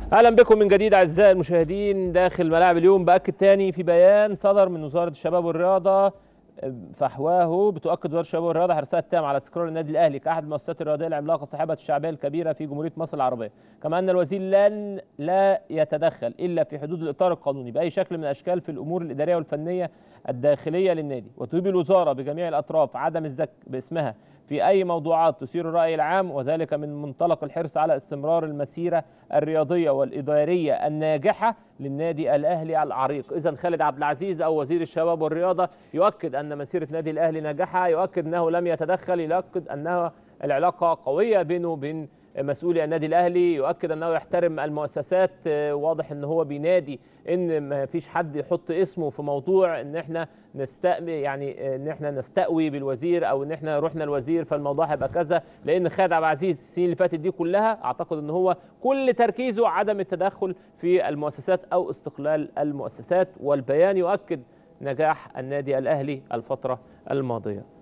اهلا بكم من جديد اعزائي المشاهدين داخل ملاعب اليوم باكد تاني في بيان صدر من وزاره الشباب والرياضه فحواه بتؤكد وزاره الشباب والرياضه حرصها التام على استقرار النادي الاهلي كاحد المؤسسات الرياضيه العملاقه صاحبه الشعبيه الكبيره في جمهوريه مصر العربيه، كما ان الوزير لن لا يتدخل الا في حدود الاطار القانوني باي شكل من الاشكال في الامور الاداريه والفنيه الداخليه للنادي، وتوجب الوزاره بجميع الاطراف عدم الزك باسمها في أي موضوعات تثير الرأي العام وذلك من منطلق الحرص على استمرار المسيرة الرياضية والإدارية الناجحة للنادي الأهلي العريق إذا خالد عبد العزيز أو وزير الشباب والرياضة يؤكد أن مسيرة نادي الأهلي ناجحة يؤكد أنه لم يتدخل يؤكد أنها العلاقة قوية بينه وبين مسؤولي النادي الاهلي يؤكد انه يحترم المؤسسات واضح ان هو بينادي ان ما فيش حد يحط اسمه في موضوع ان احنا نستقبل يعني ان احنا نستقوي بالوزير او ان احنا رحنا الوزير فالموضوع هيبقى كذا لان خالد عبد العزيز السنين اللي فاتت دي كلها اعتقد ان هو كل تركيزه عدم التدخل في المؤسسات او استقلال المؤسسات والبيان يؤكد نجاح النادي الاهلي الفتره الماضيه